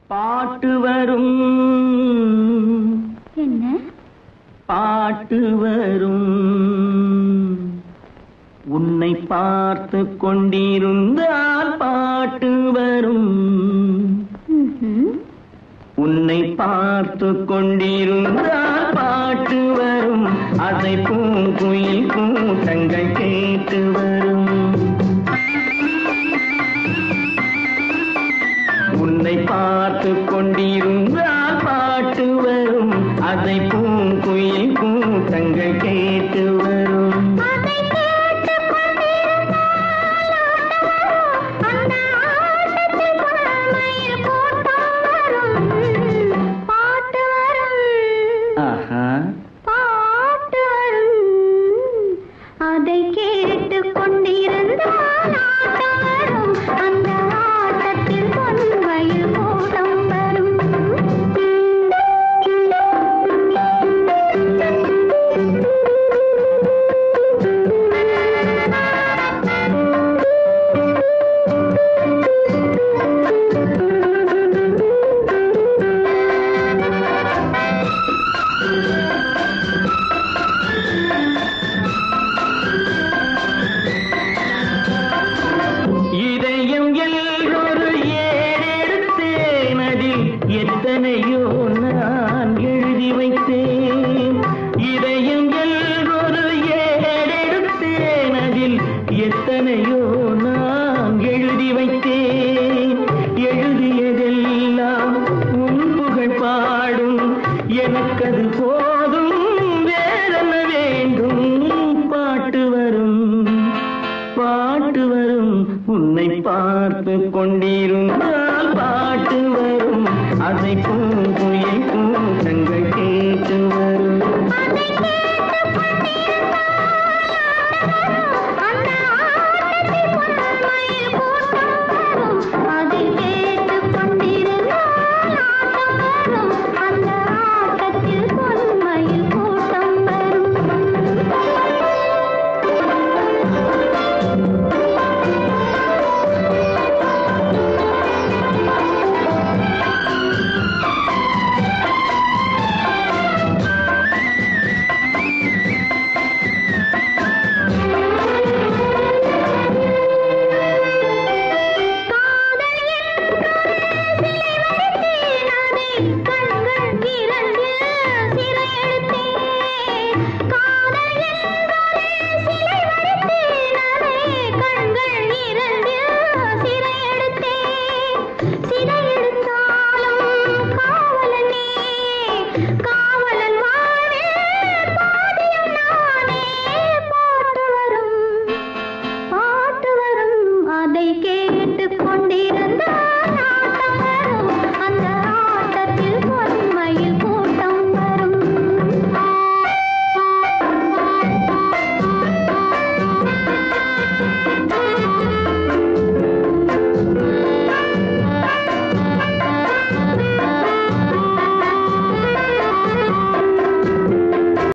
பாட்டு வரும் என்ன பாட்டு வரும் உன்னை பார்த்து கொண்டிருந்தால் பாட்டு வரும் ம்ஹும். உன்னை பார்த்து கொண்டிருந்தால் பாட்டு வரும் அதை பூங்குயில் கூட்டங்கள் கேட்டு வரும் உன்னை பார்த்து கொண்டிருந்தால் பாட்டு வரும் அதை பூங்குயில் கூட்டங்கள் கேட்டு வரும் அதை கேட்டுக் கொண்டிருந்தால் ஆட்டம் வரும். அந்த ஆட்டத்தில் குழந்தையில் கூட்டம் வரும். பாட்டு வரும் ஆஹா பாட்டு வரும் அதை கேட்டுக் கொண்டிருந்தால் ஆட்டம் வரும் அந்த ஆட்டத்தில் பொன்வயில் கூட்டம் இதயம் எல்லொரு ஏறெடுத்தேன் அதில் எத்தனையோ நான் எழுதி வைத்தேன் இதயம் எல்லொரு ஏறெடுத்தேன் அதில் எத்தனையோ நான் எழுதி வைத்தேன் எழுதியதெல்லாம் உன் புகழ் பாடும் எனக்கது போதும் வேறென்ன வேண்டும் பாட்டு வரும் பாட்டு வரும் உன்னை பார்த்து கொண்டிருந்தால் பாட்டு வரும் அதை